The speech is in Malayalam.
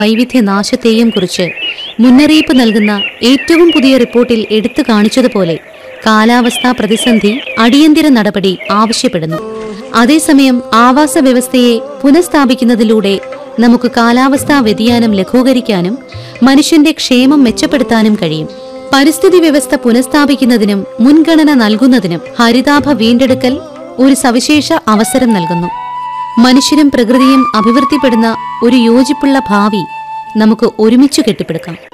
വൈവിധ്യനാശത്തെയും കുറിച്ച് മുന്നറിയിപ്പ് നൽകുന്ന ഏറ്റവും പുതിയ റിപ്പോർട്ടിൽ എടുത്തു കാണിച്ചതുപോലെ കാലാവസ്ഥാ പ്രതിസന്ധി അടിയന്തര നടപടി ആവശ്യപ്പെടുന്നു അതേസമയം ആവാസ വ്യവസ്ഥയെ പുനഃസ്ഥാപിക്കുന്നതിലൂടെ നമുക്ക് കാലാവസ്ഥാ വ്യതിയാനം ലഘൂകരിക്കാനും മനുഷ്യന്റെ ക്ഷേമം മെച്ചപ്പെടുത്താനും കഴിയും പരിസ്ഥിതി വ്യവസ്ഥ പുനഃസ്ഥാപിക്കുന്നതിനും മുൻഗണന നൽകുന്നതിനും ഹരിതാഭ വീണ്ടെടുക്കൽ ഒരു സവിശേഷ അവസരം നൽകുന്നു മനുഷ്യരും പ്രകൃതിയും അഭിവൃദ്ധിപ്പെടുന്ന ഒരു യോജിപ്പുള്ള ഭാവി നമുക്ക് ഒരുമിച്ചു കെട്ടിപ്പടുക്കാം